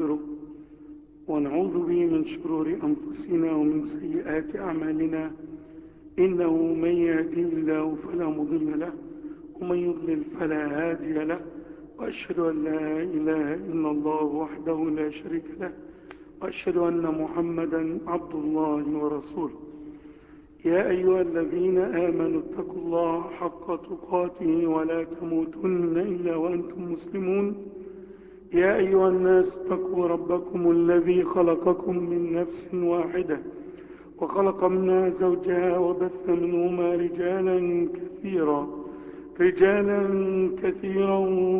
ونستغفره ونعوذ به من شرور أنفسنا ومن سيئات أعمالنا إنه من يهدي الله فلا مضل له ومن يضلل فلا هادي له وأشهد أن لا إله إلا الله وحده لا شريك له وأشهد أن محمدا عبد الله ورسوله يا أيها الذين آمنوا اتقوا الله حق تقاته ولا تموتن إلا وأنتم مسلمون يا أيها الناس اتقوا ربكم الذي خلقكم من نفس واحدة وخلق منها زوجها وبث منهما رجالا كثيرا رجالا كثيرا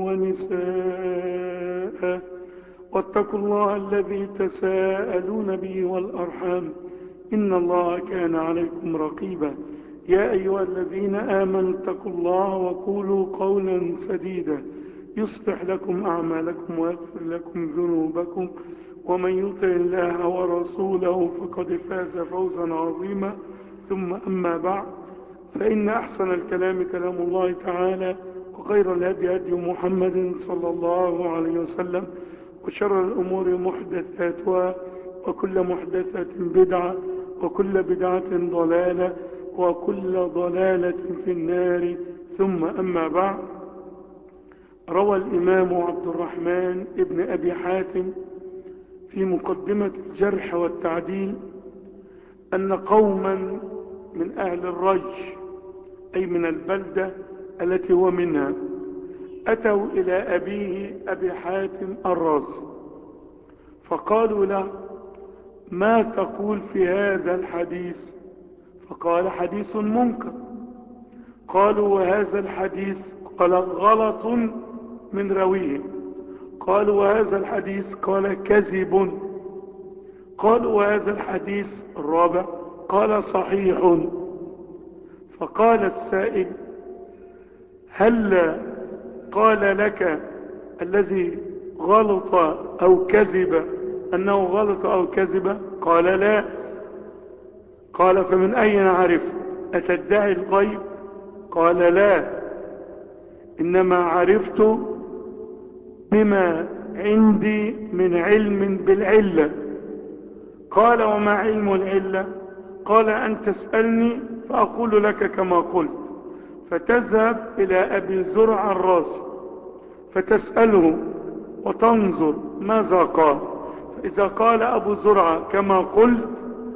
ونساء واتقوا الله الذي تساءلون به والأرحام إن الله كان عليكم رقيبا يا أيها الذين آمنوا اتقوا الله وقولوا قولا سديدا يصلح لكم أعمالكم ويغفر لكم ذنوبكم ومن يطع الله ورسوله فقد فاز فوزا عظيما ثم أما بعد فإن أحسن الكلام كلام الله تعالى وخير الهدي هدي محمد صلى الله عليه وسلم وشر الأمور محدثاتها وكل محدثة بدعة وكل بدعة ضلالة وكل ضلالة في النار ثم أما بعد روى الإمام عبد الرحمن ابن أبي حاتم في مقدمة الجرح والتعديل أن قوما من أهل الرج أي من البلدة التي هو منها أتوا إلى أبيه أبي حاتم الرازي فقالوا له ما تقول في هذا الحديث فقال حديث منكر قالوا وهذا الحديث قال غلط من رويه قالوا وهذا الحديث قال كذب قالوا وهذا الحديث الرابع قال صحيح فقال السائل هل قال لك الذي غلط أو كذب أنه غلط أو كذب قال لا قال فمن أين عرفت أتدعي الغيب قال لا إنما عرفت بما عندي من علم بالعلة قال وما علم العلة قال أن تسألني فأقول لك كما قلت فتذهب إلى أبي زرع الرازي فتسأله وتنظر ماذا قال فإذا قال أبو زرعة كما قلت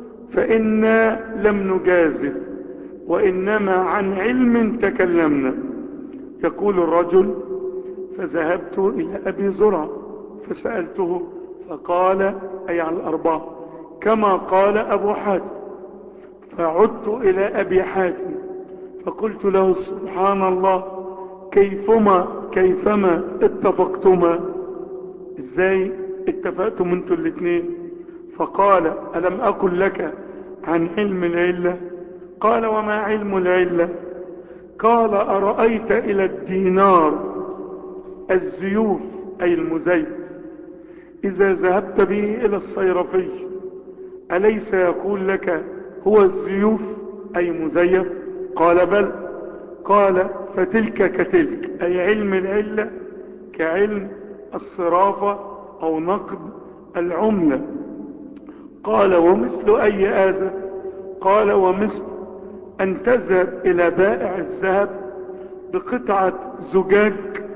فإنا لم نجازف وإنما عن علم تكلمنا يقول الرجل فذهبت إلى أبي زرعة فسألته فقال أي على الأربعة كما قال أبو حاتم فعدت إلى أبي حاتم فقلت له سبحان الله كيفما كيفما اتفقتما ازاي اتفقتم انتوا الاثنين فقال ألم أقل لك عن علم العلة قال وما علم العلة قال أرأيت إلى الدينار الزيوف أي المزيف إذا ذهبت به إلى الصيرفي أليس يقول لك هو الزيوف أي مزيف قال بل قال فتلك كتلك أي علم العلة كعلم الصرافة أو نقد العملة قال ومثل أي آذى قال ومثل أن تذهب إلى بائع الذهب بقطعة زجاج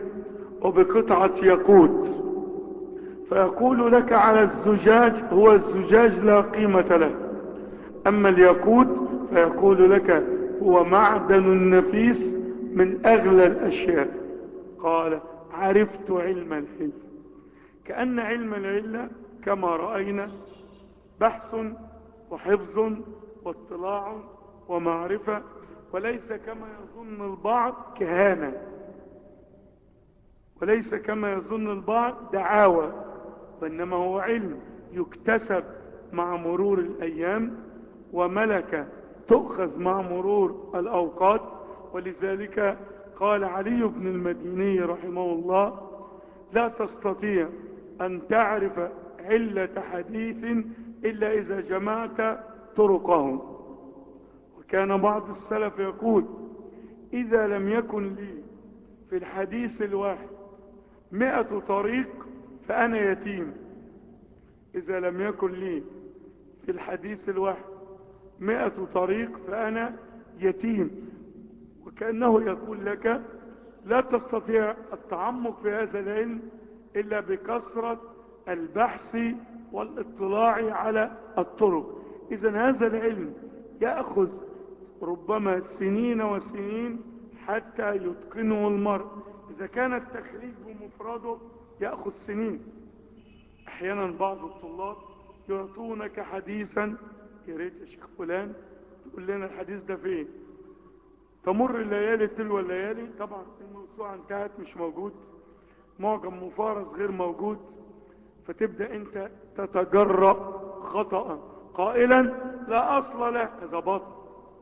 وبقطعة يقود فيقول لك على الزجاج هو الزجاج لا قيمة له أما اليقود فيقول لك هو معدن نفيس من أغلى الأشياء قال عرفت علم العلم كأن علم العلة كما رأينا بحث وحفظ واطلاع ومعرفة وليس كما يظن البعض كهانة وليس كما يظن البعض دعاوى وإنما هو علم يكتسب مع مرور الأيام وملكة تؤخذ مع مرور الأوقات ولذلك قال علي بن المديني رحمه الله لا تستطيع أن تعرف علة حديث إلا إذا جمعت طرقه وكان بعض السلف يقول إذا لم يكن لي في الحديث الواحد مئة طريق فأنا يتيم إذا لم يكن لي في الحديث الواحد مئة طريق فأنا يتيم وكأنه يقول لك لا تستطيع التعمق في هذا العلم إلا بكثرة البحث والاطلاع على الطرق إذا هذا العلم يأخذ ربما سنين وسنين حتى يتقنه المرء إذا كان التخريج بمفرده يأخذ سنين أحيانا بعض الطلاب يعطونك حديثا يا ريت يا شيخ فلان تقول لنا الحديث ده فين تمر الليالي تلو الليالي طبعا الموسوعة انتهت مش موجود معجم مفارس غير موجود فتبدأ انت تتجرأ خطأ قائلا لا أصل له هذا باطل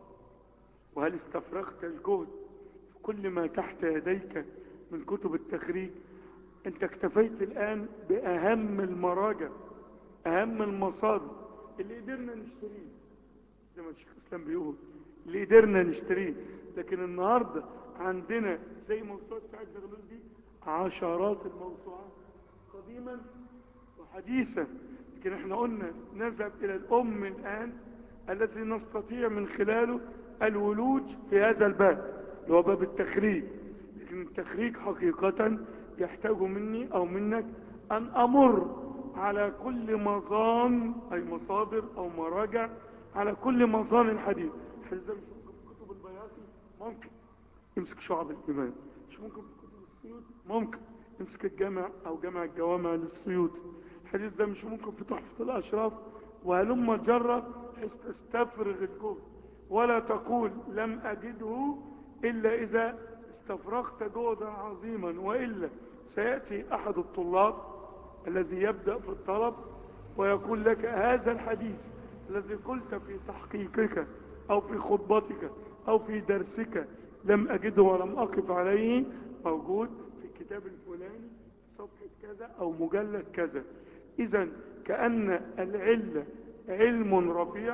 وهل استفرغت الجهد في كل ما تحت يديك من كتب التخريج انت اكتفيت الآن بأهم المراجع أهم المصادر اللي قدرنا نشتريه زي ما الشيخ اسلام بيقول اللي قدرنا نشتريه لكن النهاردة عندنا زي موسوعة سعد زغلول دي عشرات الموسوعات قديما وحديثا لكن احنا قلنا نذهب الى الام الان الذي نستطيع من خلاله الولوج في هذا الباب اللي هو باب التخريج لكن التخريج حقيقة يحتاج مني او منك ان امر على كل مظان اي مصادر او مراجع على كل مظان الحديث الحديث ده مش ممكن في كتب البياقي ممكن يمسك شعب الايمان مش ممكن في كتب السيوط ممكن يمسك الجامع او جامع الجوامع للسيوط الحديث ده مش ممكن في تحفة الاشراف وهلم جرة حيث تستفرغ الجهد ولا تقول لم اجده الا اذا استفرغت جهدا عظيما وإلا سيأتي أحد الطلاب الذي يبدأ في الطلب ويقول لك هذا الحديث الذي قلت في تحقيقك أو في خطبتك أو في درسك لم أجده ولم أقف عليه موجود في الكتاب الفلاني في صفحة كذا أو مجلد كذا إذا كأن العلة علم رفيع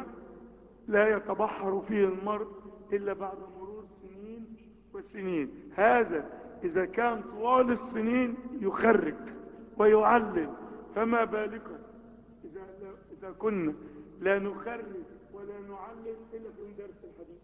لا يتبحر فيه المرء إلا بعد مرور سنين وسنين هذا إذا كان طوال السنين يخرج ويعلل فما بالك إذا, إذا كنا لا نخرج ولا نعلل إلا في درس الحديث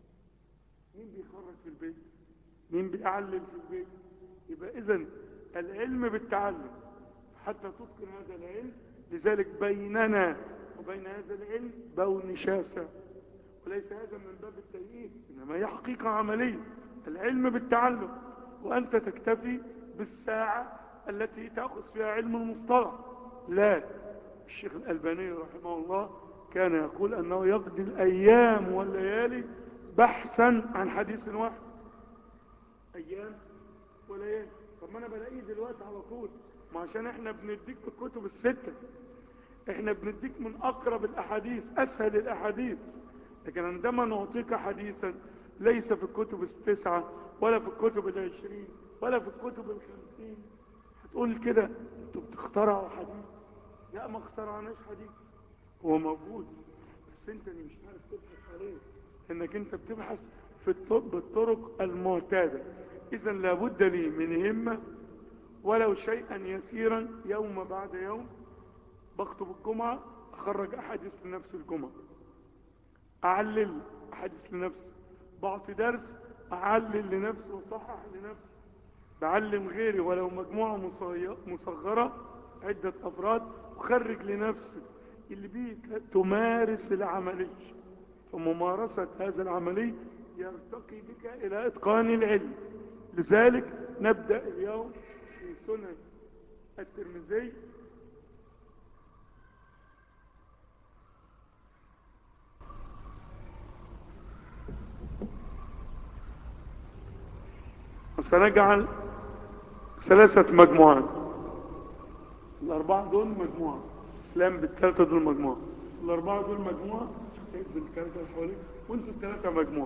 مين بيخرج في البيت مين بيعلل في البيت يبقى إذا العلم بالتعلم حتى تتقن هذا العلم لذلك بيننا وبين هذا العلم بون شاسع وليس هذا من باب التيئيس إنما هي حقيقة عملية العلم بالتعلم وأنت تكتفي بالساعة التي تأخذ فيها علم المصطلح لا الشيخ الألباني رحمه الله كان يقول أنه يقضي الأيام والليالي بحثا عن حديث واحد أيام وليالي طب ما أنا بلاقيه دلوقتي على طول ما عشان احنا بنديك بالكتب الستة احنا بنديك من أقرب الأحاديث أسهل الأحاديث لكن عندما نعطيك حديثا ليس في الكتب التسعة ولا في الكتب العشرين ولا في الكتب الخمسين هتقول كده انتوا بتخترعوا حديث لا ما اخترعناش حديث هو موجود بس انت اللي مش عارف تبحث عليه انك انت بتبحث في الطب الطرق المعتادة اذا لابد لي من همة ولو شيئا يسيرا يوم بعد يوم بخطب الجمعة اخرج احاديث لنفس الجمعة اعلل احاديث لنفسي بعطي درس اعلل لنفسي وصحح لنفسي بعلم غيري ولو مجموعة مصغرة عدة افراد وخرج لنفسي اللي بيه تمارس العملية فممارسة هذا العملي يرتقي بك الى اتقان العلم لذلك نبدأ اليوم في سنن الترمذي سنجعل ثلاثة مجموعات الأربعة دول مجموعة إسلام بالثلاثة دول مجموعة الأربعة دول مجموعة شيخ سيد بالثلاثة حواليك وانتوا الثلاثة مجموعة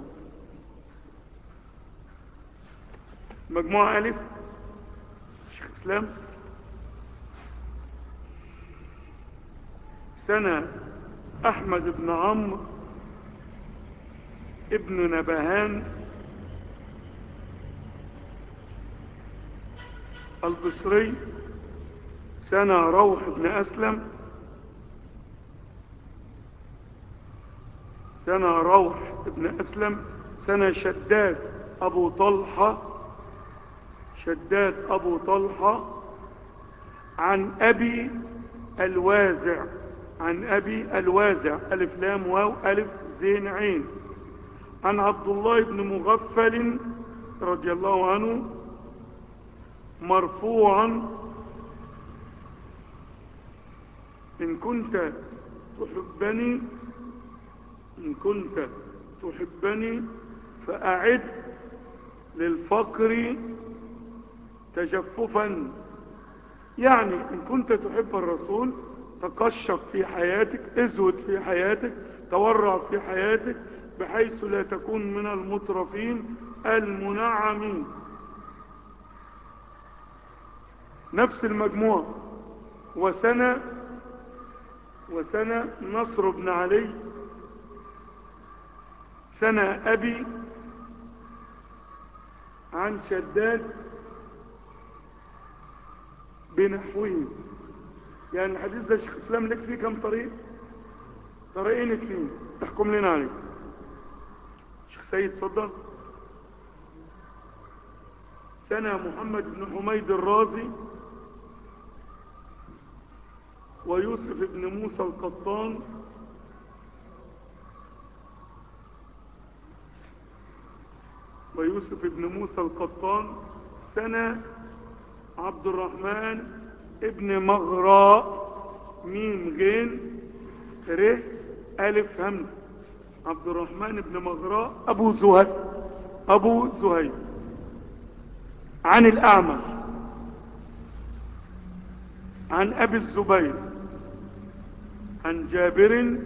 مجموعة ألف شيخ إسلام سنة أحمد بن عمرو ابن نبهان البصري سنة روح بن أسلم سنة روح ابن أسلم سنة شداد أبو طلحة شداد أبو طلحة عن أبي الوازع عن أبي الوازع ألف لام واو ألف زين عين عن عبد الله بن مغفل رضي الله عنه مرفوعا إن كنت تحبني إن كنت تحبني فأعد للفقر تجففا يعني إن كنت تحب الرسول تقشف في حياتك ازود في حياتك تورع في حياتك بحيث لا تكون من المترفين المنعمين نفس المجموعة وسنة وسنة نصر بن علي سنة أبي عن شداد بنحوه يعني الحديث ده شيخ اسلام لك فيه كم طريق طريقين اثنين احكم لنا عليه شيخ سيد تفضل سنة محمد بن حميد الرازي ويوسف بن موسى القطان ويوسف بن موسى القطان سنة عبد الرحمن ابن مغراء ميم غين ر ألف همزة عبد الرحمن بن مغراء أبو زهير أبو زهير عن الأعمش عن أبي الزبير عن جابر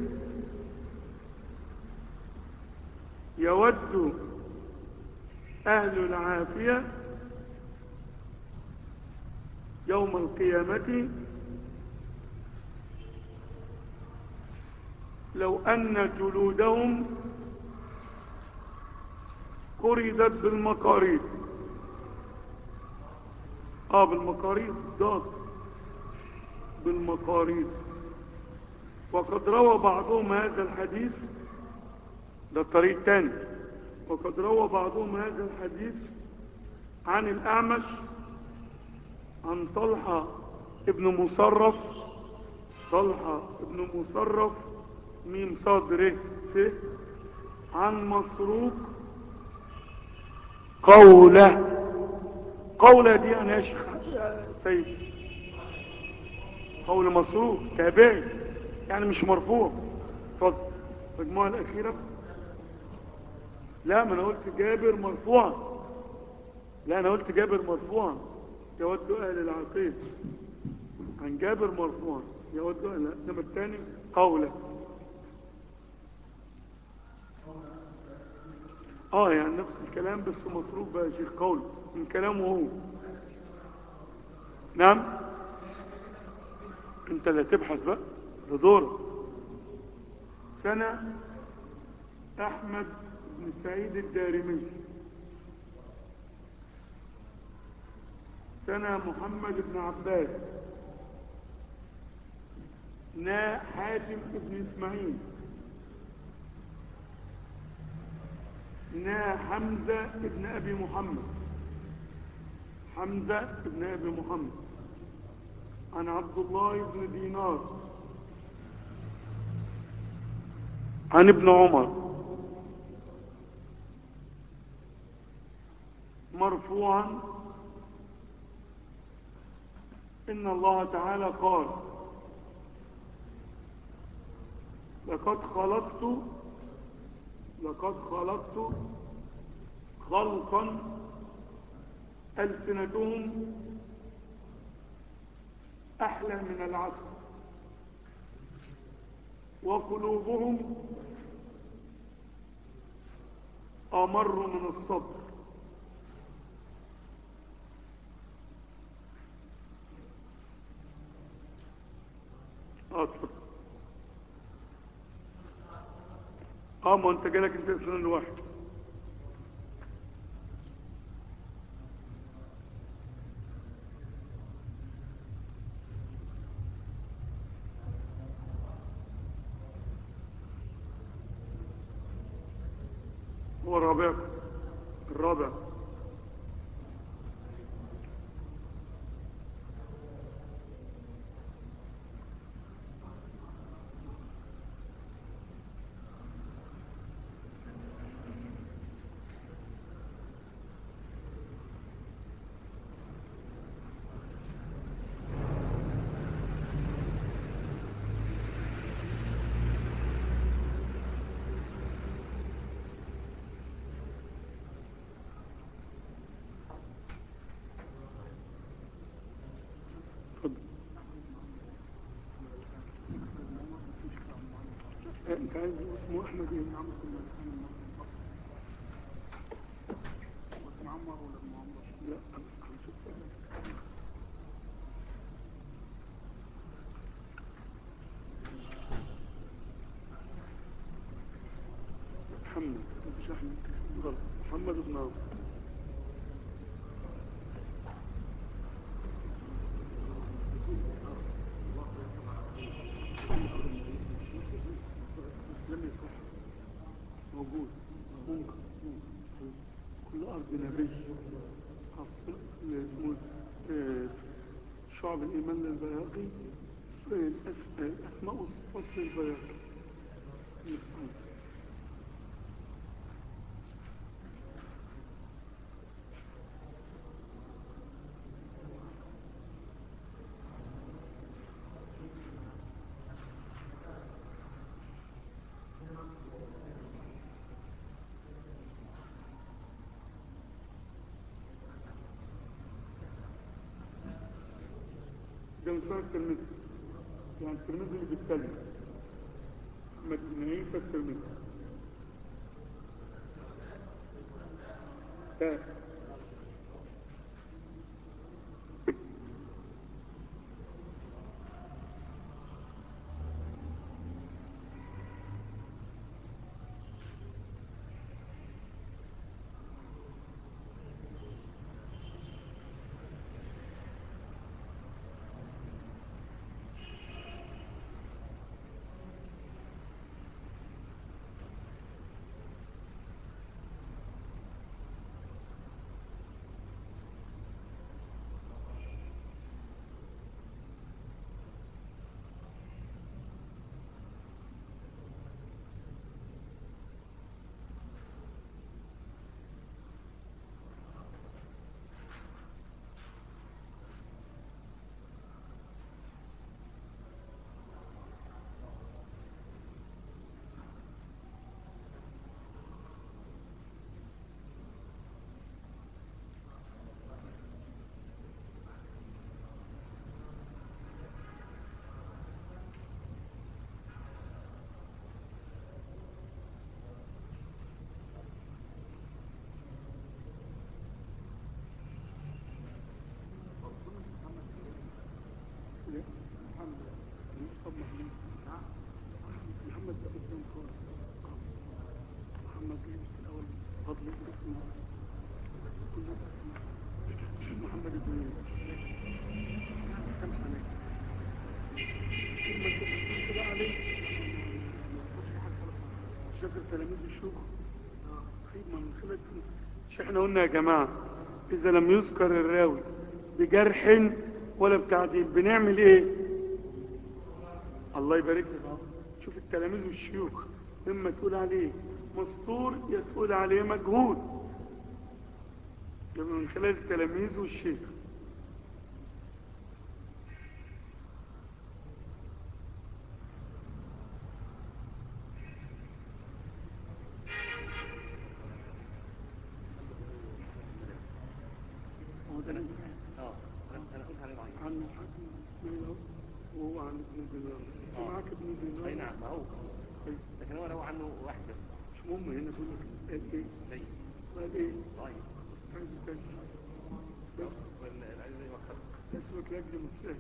يود أهل العافية يوم القيامة لو أن جلودهم قردت بالمقاريض آه بالمقاريض ضاد بالمقاريض وقد روى بعضهم هذا الحديث ده الطريق الثاني وقد روى بعضهم هذا الحديث عن الأعمش عن طلحة ابن مصرف طلحة ابن مصرف ميم صدره فيه عن مسروق قولة قولة دي أنا يا شيخ سيد قول مسروق تابعي يعني مش مرفوع اتفضل المجموعة الأخيرة لا ما أنا قلت جابر مرفوعا لا أنا قلت جابر مرفوعا يود أهل العقيد عن جابر مرفوعا يود أهل إنما الثاني قولا اه يعني نفس الكلام بس مصروف بقى يا شيخ قول من كلامه هو نعم انت اللي تبحث بقى بدور سنة احمد بن سعيد الدارمي سنة محمد بن عباد نا حاتم بن اسماعيل نا حمزة ابن أبي محمد حمزة ابن أبي محمد عن عبد الله بن دينار عن ابن عمر مرفوعا إن الله تعالى قال لقد خلقت لقد خلقت خلقا ألسنتهم أحلى من العسل وقلوبهم أمر من الصبر اتفضل اه ما انت جالك انت اسنان واحد هو رابع الرابع اتفضل لا، انت عايز اسمه احمد ايه عمرو بن ملحان المصري وكان عمر ولا ابن عمرو لا هنشوف محمد مش احمد غلط محمد بن عمرو لم يصح موجود منكر كل أرض نبي حفص اللي اسمه آه، شعب الإيمان للبياقي في الأس- الأسماء والصفات للبياقي مسعود. ده مثال الترمذي يعني الترمذي اللي بيتكلم محمد بن عيسى الترمذي ده لا، محمد مصطفى محمود محمد ده قدام خالص محمد جاي في الأول فضل اسمه كل الأسماء شوف محمد بن ما كانش عليه ما كانش بقى عليه مش في حاجه خالص مش فاكر تلاميذ الشيوخ طيب ما من خلال مش احنا قلنا يا جماعة إذا لم يذكر الراوي بجرح ولا بتعديل بنعمل ايه الله يبارك لك اهو شوف التلاميذ والشيوخ اما تقول عليه مستور يا تقول عليه مجهول يبقى من خلال التلاميذ والشيخ هو ده انا اه انا انا قلت عليه ضعيف عن الحاكم اسماعيل اهو وهو عن ابن دينار انت آه. معاك ابن دينار اي نعم ما هو طيب لكن هو روى عنه واحد بس مش مهم هنا بقول لك قال ايه سيء قال ايه ضعيف بس عايز تاني بس والعلم زي ما اخترت اسمك لاجل متساهل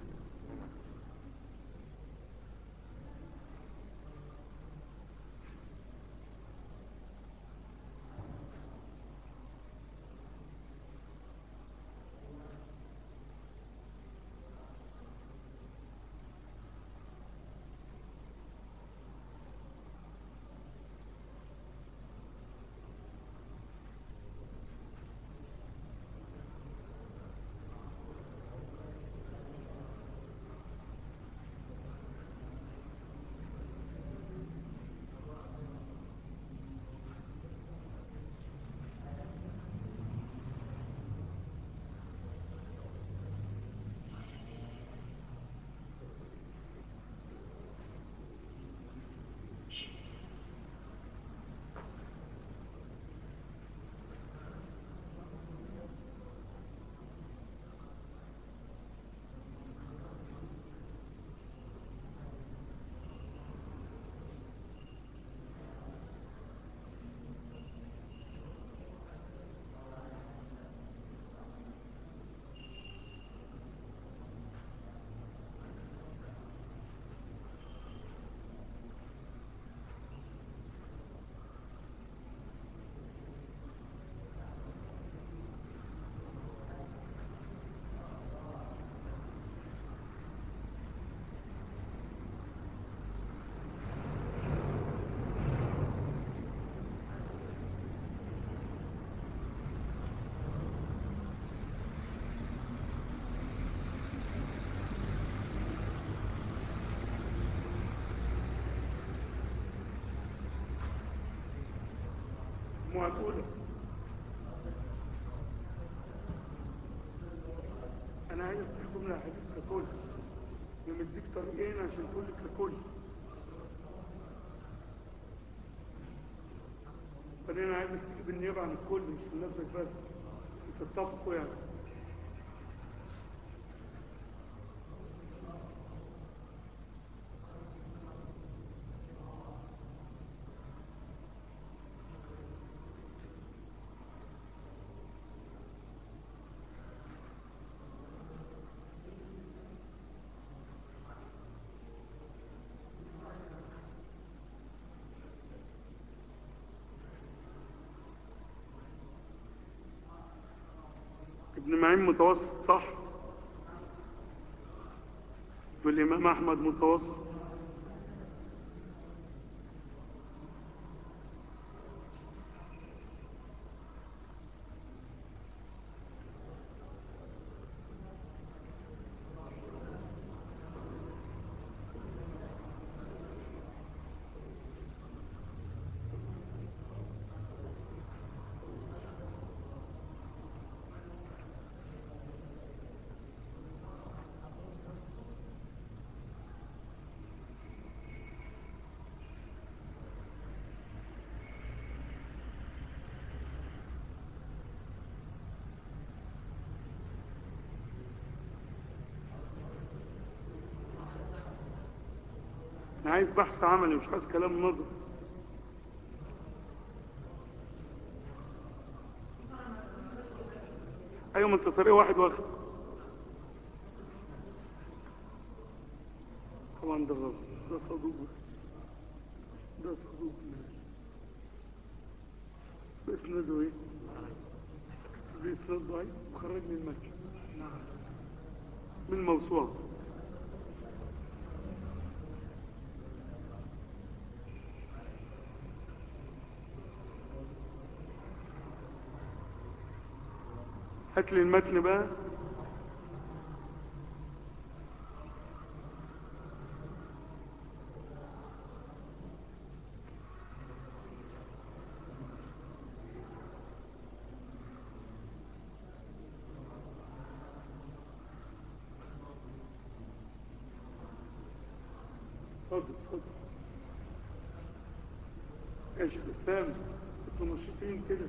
المجموعة الأولى أنا عايز تحكم لها حديث ككل أنا مديك طريقين عشان تقول لي ككل بعدين أنا عايزك تيجي بالنيابة عن الكل مش من نفسك بس تتفقوا يعني ابن معين متوسط صح والإمام أحمد متوسط أنا عايز بحث عملي مش عايز كلام نظري أيوة ما أنت طريق واحد واخد طبعا ده غلط ده صدوق بس ده صدوق بس بإسناده إيه؟ بإسناد ضعيف وخرج من المتن من الموسوعة هات لي المتن بقى اتفضل اتفضل يا شيخ اسلام انتوا نشيطين كده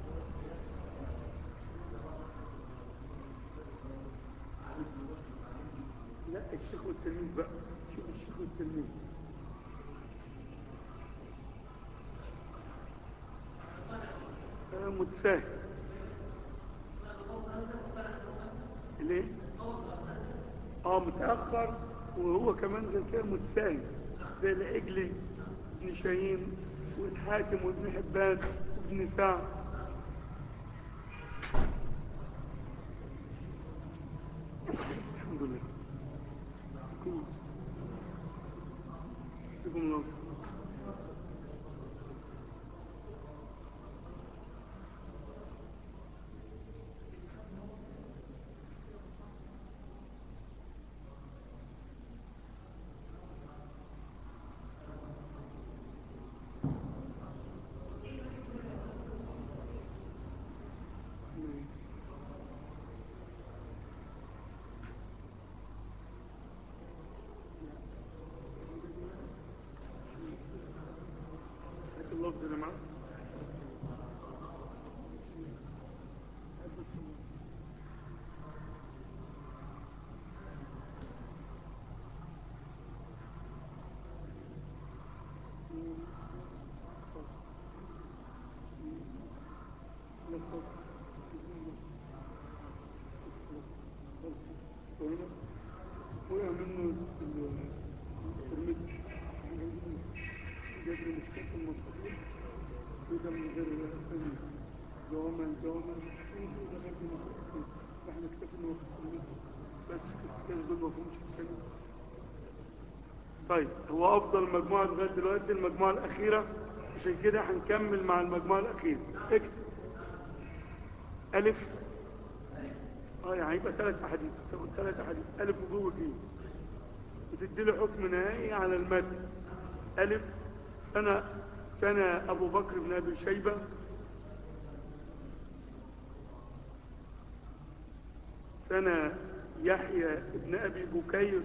لا الشيخ والتلميذ بقى شوف الشيخ والتلميذ آه، متساهل ليه؟ اه متأخر وهو كمان غير كده متساهل زي العجلي ابن شاهين والحاكم وابن حبان وابن سعد الحمد لله كويس يكون ناصر هات اللفظ اللي معاك هات بس اللفظ. وقع منه الترمذي جاب لي مشكلة المصابيح وده من غير أسامي جوامع الجوامع الصوت وده برضه من غير أسامي فاحنا اكتفي إنه في الترمذي بس كده كان دول ما فيهمش أسامي بس طيب هو أفضل مجموعة لغاية دلوقتي المجموعة الأخيرة عشان كده هنكمل مع المجموعة الأخيرة اكتب ألف اه يعني يبقى ثلاث أحاديث تاخد ثلاث أحاديث ألف وجوه وجيم وتدي له حكم نهائي على المتن ألف سنة سنة أبو بكر بن أبي شيبة سنة يحيى ابن أبي بكير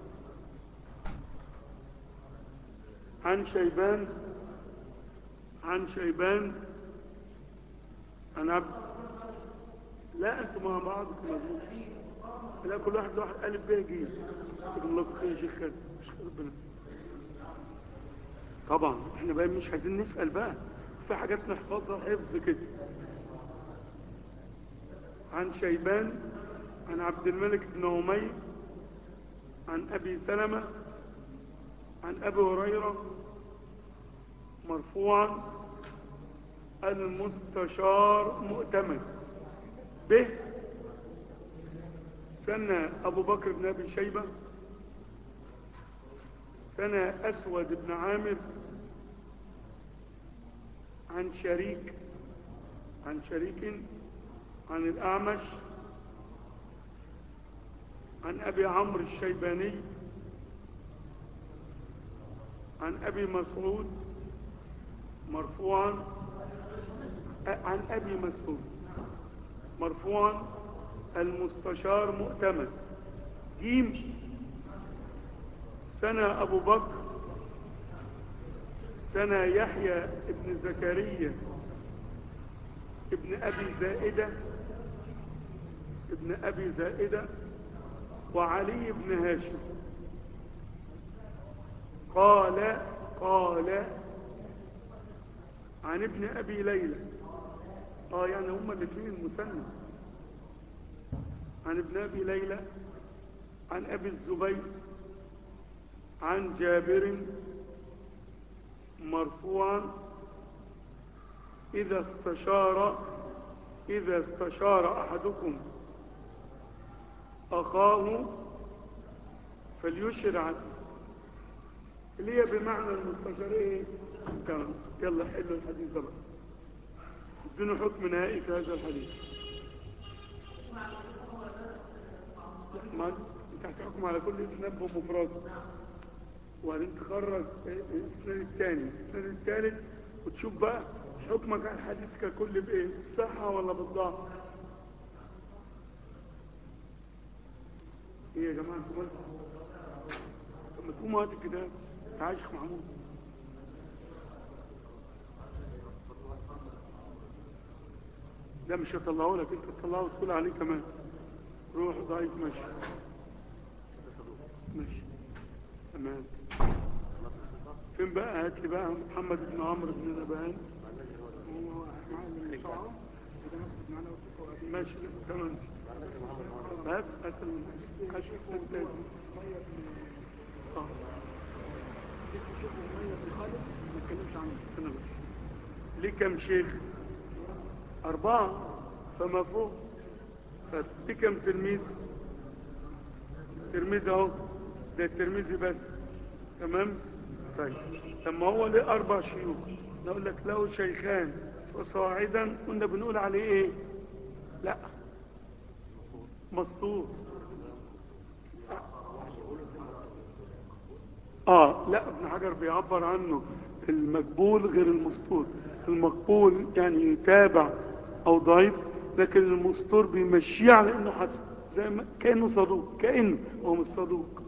عن شيبان عن شيبان عن عبد لا انتوا مع بعض مظبوط لا كل واحد لوحد الف ب ج استغفر الله خير يا شيخ خالد مش خالد ربنا يسلمك. طبعا احنا بقى مش عايزين نسال بقى في حاجات نحفظها حفظ كده عن شيبان عن عبد الملك بن عمير عن ابي سلمه عن ابي هريره مرفوعا المستشار مؤتمن به سنة أبو بكر بن أبي شيبة سنة أسود بن عامر عن شريك عن شريك عن الأعمش عن أبي عمرو الشيباني عن أبي مسعود مرفوعا عن أبي مسعود مرفوعا المستشار مؤتمن جيم سنة أبو بكر سنة يحيى ابن زكريا ابن أبي زائدة ابن أبي زائدة وعلي بن هاشم قال قال عن ابن أبي ليلى اه يعني هما الاثنين المسنى عن ابن أبي ليلى عن أبي الزبير عن جابر مرفوعا إذا استشار إذا استشار أحدكم أخاه فليشر عنه اللي هي بمعنى المستشار ايه تمام يلا حلوا الحديث ده بقى ادوني حكم نهائي في هذا الحديث لا، ما انت هتحكم على كل اسناد بمفرده وبعدين تخرج الاسناد الثاني الاسناد الثالث وتشوف بقى حكمك على الحديث ككل بايه الصحه ولا بالضعف ايه يا جماعه انتوا مالكم طب ما تقوموا هات الكتاب تعال يا شيخ محمود لا مش هطلعه لك انت تطلعه وتقول عليه كمان روح ضعيف ماشي ماشي تمام فين بقى هات لي بقى محمد بن عمرو بن نبهان هو معاه المصارعة إذا مسك معنا وتقوى ماشي تمام هات هات ال- هات التهذيب أمية بن اه ذكر شيخ أمية بن خالد ما نتكلمش عنه استنى بس ليه كم شيخ أربعة فما فوق طب ليه كم تلميذ تلميذ أهو ده التلميذ بس تمام طيب لما هو ليه أربع شيوخ نقول لك له شيخان فصاعدا كنا بنقول عليه إيه لا مسطور اه لا ابن حجر بيعبر عنه المقبول غير المسطور المقبول يعني يتابع او ضعيف لكن المسطور بيمشيه على انه حسن زي ما كانه صدوق كانه هو مش صدوق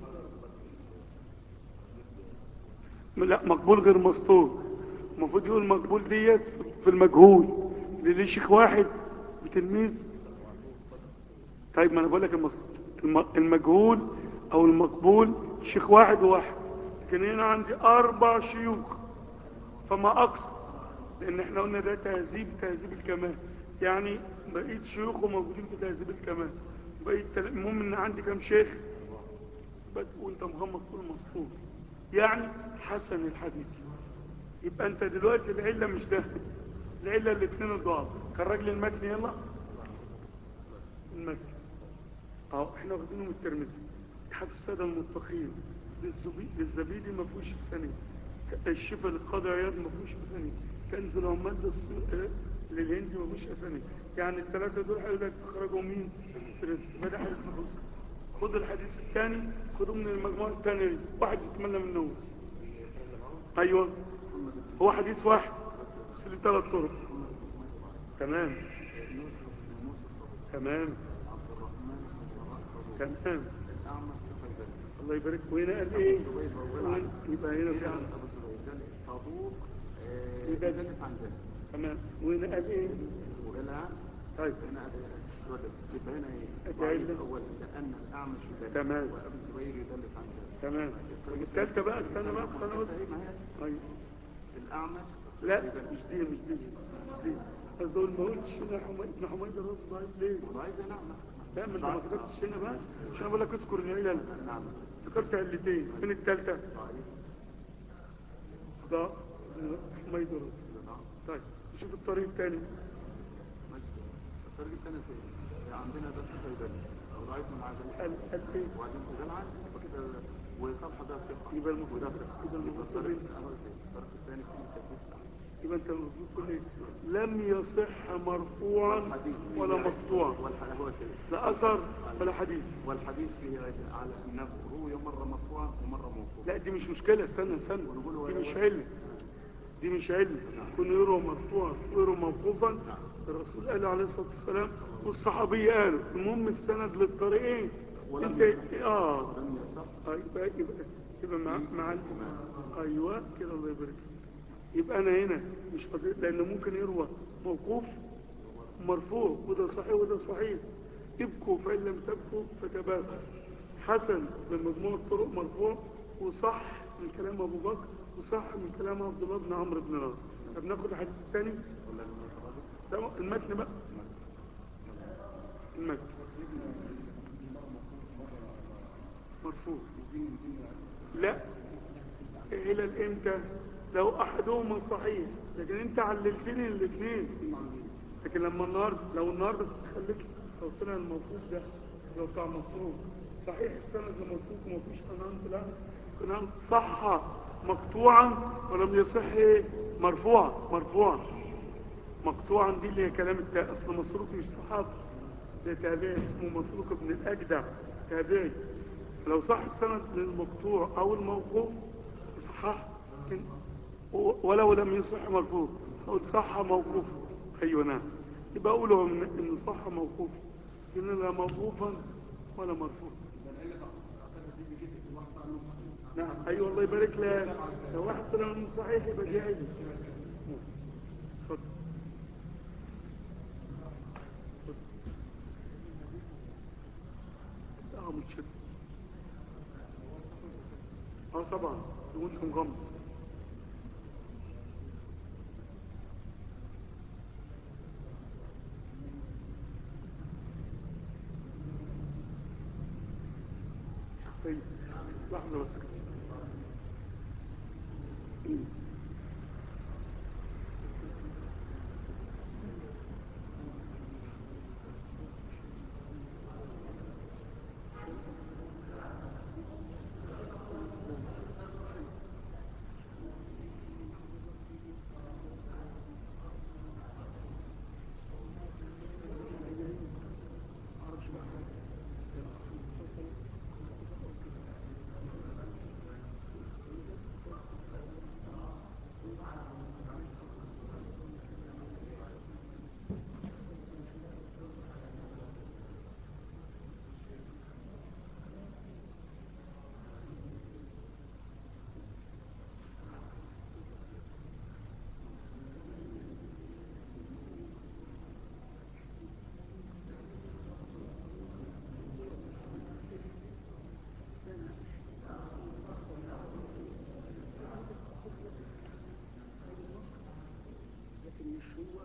لا مقبول غير مسطور المفروض يقول مقبول ديت في المجهول اللي ليه شيخ واحد بتلميذ طيب ما انا بقول لك المس- الم- المجهول او المقبول شيخ واحد وواحد لكن هنا عندي اربع شيوخ فما اقصى لان احنا قلنا ده تهذيب تهذيب الكمال يعني بقيت شيوخه موجودين في تهذيب الكمال بقيت تل- المهم ان عندي كام شيخ بتقول انت مغمض تقول مسطور يعني حسن الحديث يبقى انت دلوقتي العله مش ده العله الاثنين الضعف خرج لي المتن يلا المتن اه احنا واخدينه من الترمذي اتحاد الساده المتقين للزبي- للزبيدي ما فيهوش اسانيد الشفاء للقاضي عياض ما فيهوش اسانيد كنز العمال للس- آه، للهندي ما فيهوش اسانيد يعني الثلاثه دول هيقول لك اخرجوا مين الترمذي يبقى ده حديث الرسل خد الحديث الثاني خده من المجموعه الثانيه دي واحد يتمنى منه بس ايوه هو حديث واحد بس له ثلاث طرق تمام تمام تمام الأعمش ثقة يدلس الله يبارك وهنا قال ايه الزبير وغير وين- عنه. يبقى هنا في هنا عم أبو الزبير ده صدوق آه، يدلس. يدلس عن ذلك تمام وهنا قال ايه وغير عنه طيب هنا يدلس يبقى هنا ايه أدي ضعيف علة. أولا لأن الأعمش يدلس تمام. وأبو الزبير يدلس عن ذلك تمام طب التالتة بقى استنى بقى استنى بس ما هي ايوه الأعمش لا يدلس. مش دي مش دي مش دي بس دول ما قلتش هنا حميد ابن حميد الرز ضعيف ليه؟ ضعيف ده نعم لا ما انت ما كتبتش هنا بس عشان بقول لك اذكر العلل نعم ذكرت علتين فين التالتة؟ ضعيف ضعف ابن حميد الرز ضعيف طيب نشوف الطريق الثاني ماشي الطريق الثاني سيء عندنا ده ثقة يدلس أو ضعيف من عدم قال قال ايه؟ وبعدين وغير عنه يبقى كده وطلحة ده ثقة يبقى المفروض- وده ثقة يبقى المفروض الطريق تقول الأول سيء الطريق الثاني فيه تدليس الأعمش يبقى انت المفروض تقول ايه؟ لم يصح مرفوعا والحديث فيه ولا عدة. مقطوعا والح- هو سيء لا اثر ولا حديث والحديث فيه عدة على أنه روي مرة مرفوعا ومرة موقوفا لا دي مش مشكلة استنى استنى دي مش علة دي مش علة يكون يروى مرفوعا ويروى موقوفا الرسول قال عليه الصلاة والسلام والصحابية قالوا المهم السند للطريقين ولم انت يصح. اه ولم يصح آه، يبقى يبقى يبقى مع مع ايوه كده الله يبارك فيك. يبقى انا هنا مش قضية لان ممكن يروى موقوف مرفوع وده صحيح وده صحيح ابكوا فان لم تبكوا فتباكوا حسن بمجموع الطرق مرفوع وصح من كلام ابو بكر وصح من كلام عبد الله بن عمرو بن العاص طب ناخد الحديث الثاني ده المتن بقى المتن مرفوع لا الى الامتى لو احدهما صحيح لكن انت عللتني الاثنين لكن لما النهارده لو النهارده خليك لو طلع الموقوف ده لو بتاع مسروق صحيح السند لمسروق وما فيش قناعه لا قناعه صح مقطوعا ولم يصح ايه مرفوعا مرفوعا مقطوعا دي اللي هي كلام التا اصل مسروق مش صحابي ده تابعي اسمه مسروق بن الاجدع تابعي لو صح السند للمقطوع او الموقوف صحح لكن و- ولو لم يصح مرفوع او صح موقوف ايوه نعم يبقى اقوله ان إن صح موقوف ان لا موقوفا ولا مرفوع نعم ايوه الله يبارك لك لو واحد طلع من صحيح يبقى دي عيب نعم. اتفضل اه متشدد اه طبعا وانت مغمض سيد لحظة بس كده لكن مش هو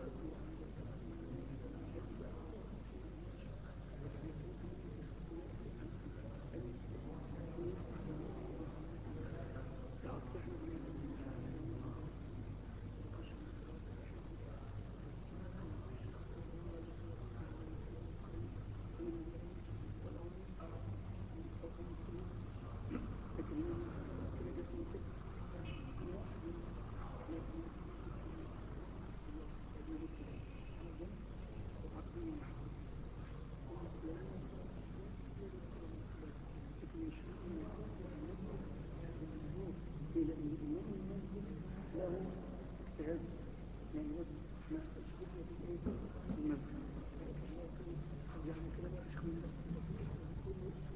له اجتهاد يعني لازم ما يحصلش فتنه في الايه؟ في المسجد يعني كلام الشيخ من بس كله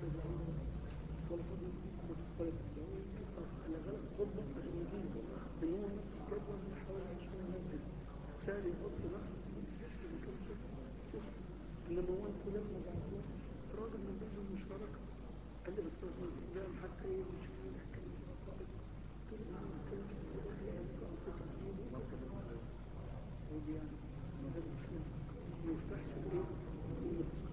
ولا فاضي يديكم وتختلف الدولة على غلط خطبة عشان يجيبه إن هو نفس الجدول اللي حوالي 20 نازل سهل يحط نفسه في مكان شوف إنما هو أنتوا لما بعتوه الراجل من باب المشاركة قال لي بس لازم الإعلام حتى إيه مش يحكي خالص قلت له أنا بتكلم في الوقت اللي أنا كنت فكرة فيه ودي يعني ما ده مش ما يفتحش الإيه المسؤول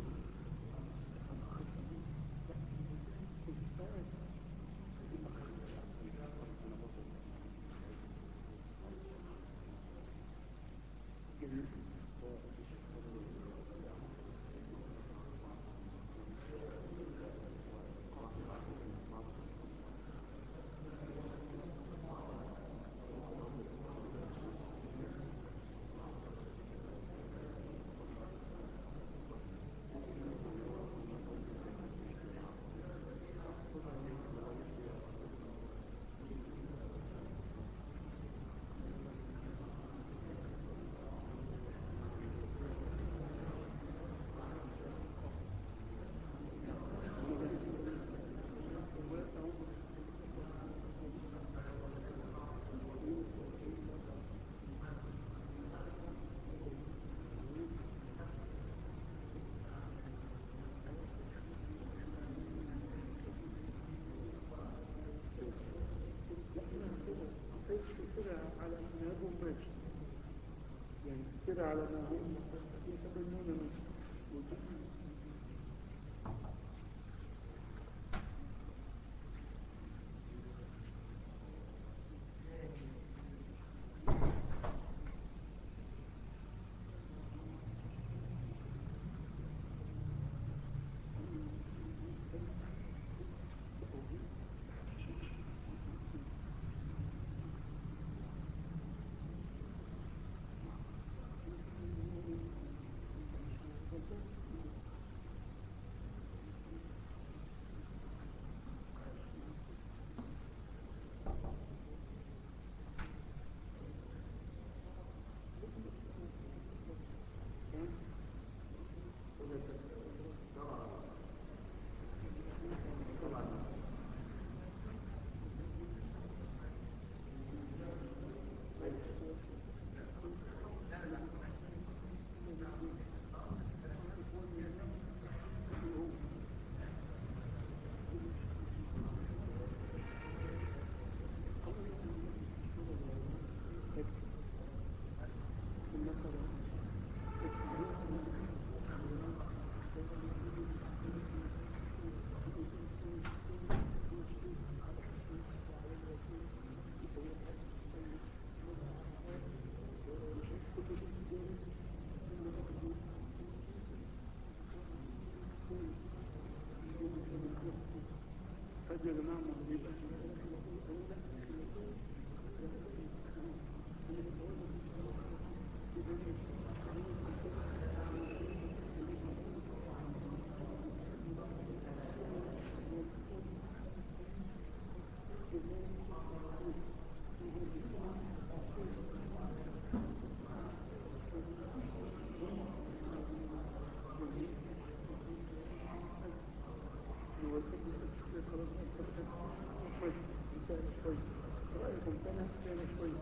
على ما هو ماشي يعني سير على ما هو في سبب نون ماشي طيب يا جماعة ما هو يبقى رأيكم سنة سنة شوي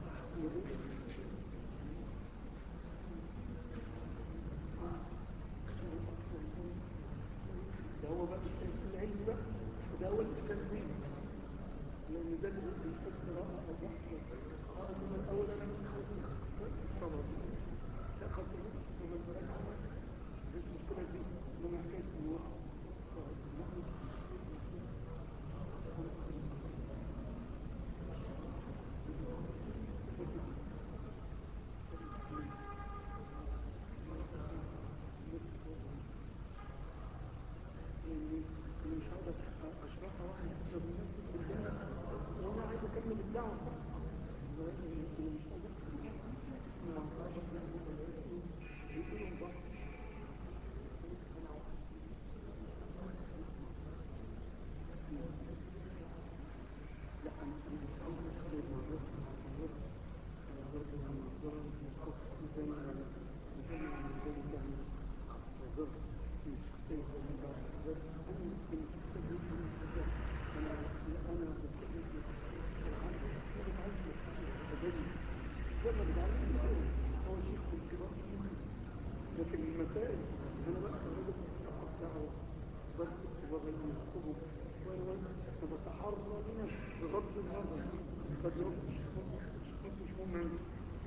ده هو بقى الشمس العلمي بقى وده هو الإشكال فيه لأن ده اللي بيحب قراءة أو بحث اه من الأول أنا مش عايز طبعا لا خطر ومن مراجعة مفيش مشكلة دي إنما حكاية إنه مش هقدر اشرحها واحد لو الناس بتتكلم وانا عايز اكمل الدعوه مش هقدر بيقولوا بعض لا انا مش عايز اشتغل مع نفسي برضه المنظره زي ما زي ما زي ما الشخصية أنا مسلم الشخصية أنا أنا بتكلم أنا بتعلم أتبني لما بتعلم هو شيخ من كبار لكن المسائل أنا بقى راجل أقف دعوة برسل وبغني أخطبه وأنا بتحرى لنفسي بغض النظر قد يوقف مش مهم عندي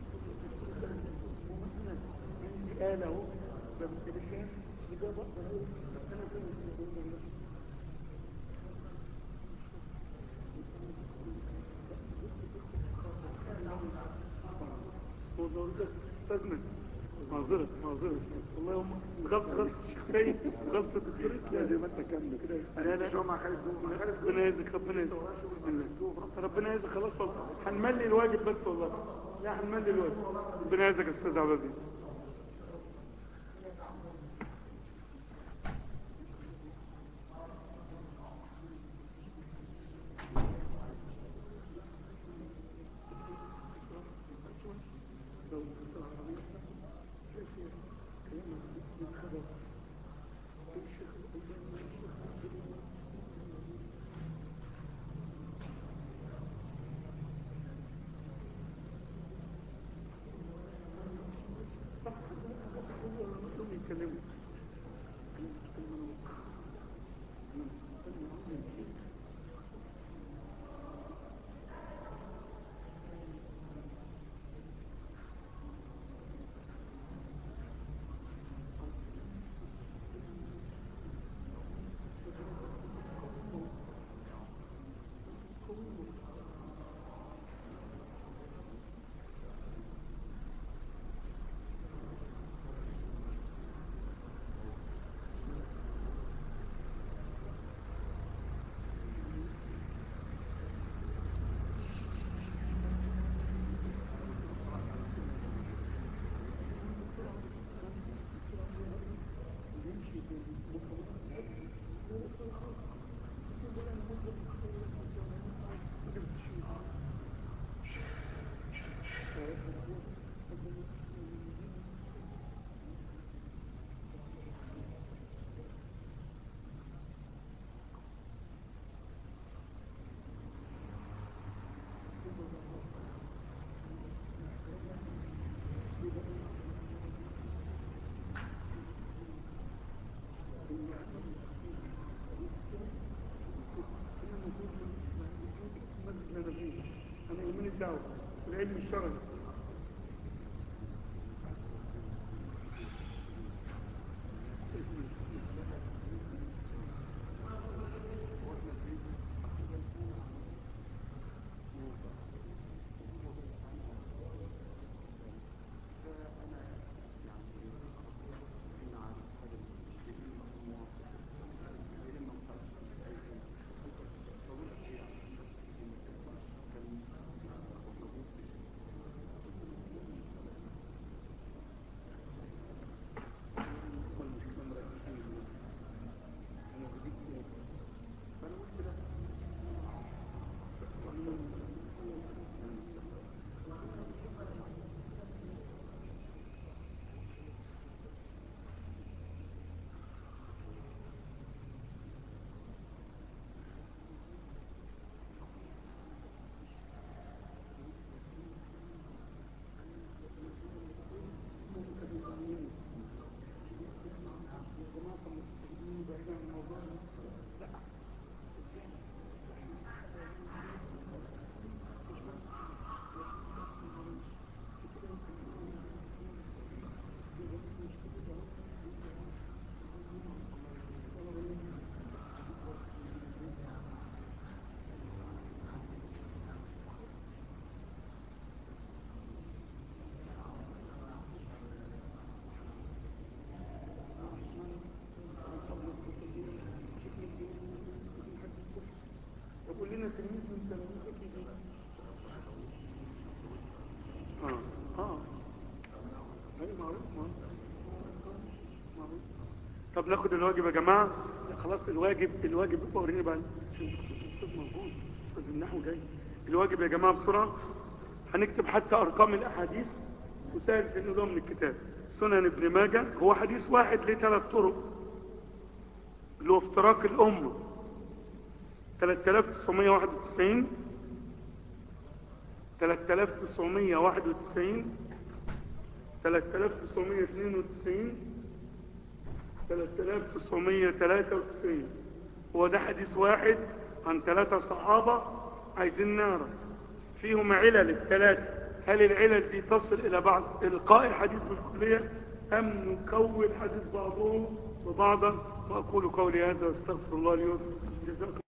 أنا عندي آلة أهو بمتلكها وده بقدر أقول أنا زي ما بقول لنفسي استاذنا معذرة معذرة والله هم غلط غلط الشخصية غلط الدكتور لا زي ما انت كمل كده لا لا شو مع خالد جوه مع خالد جوه ربنا يجزيك ربنا يجزيك بسم الله ربنا يجزيك خلاص والله هنملي الواجب بس والله لا هنملي الواجب ربنا يجزيك يا استاذ عبد العزيز صح هم يتكلموا أنا يهمني الدعوة العلم الشرعي يقول لنا تلميذ من تلاميذك يجي اه اه ايوه معروف معروف معروف طب ناخد الواجب يا جماعه لا خلاص الواجب الواجب يبقى وريني بقى عشان الاستاذ موجود استاذ النحو جاي الواجب يا جماعه بسرعه هنكتب حتى ارقام الاحاديث وسهل تنقلهم من الكتاب سنن ابن ماجه هو حديث واحد ليه ثلاث طرق اللي هو افتراق الأمة 3991 3991 3992 3993 هو ده حديث واحد عن ثلاثة صحابة عايزين نعرف فيهم علل الثلاثة هل العلل دي تصل إلى بعض إلقاء الحديث بالكلية أم نكون حديث بعضهم وبعضا وأقول قولي هذا واستغفر الله لي ولكم جزاكم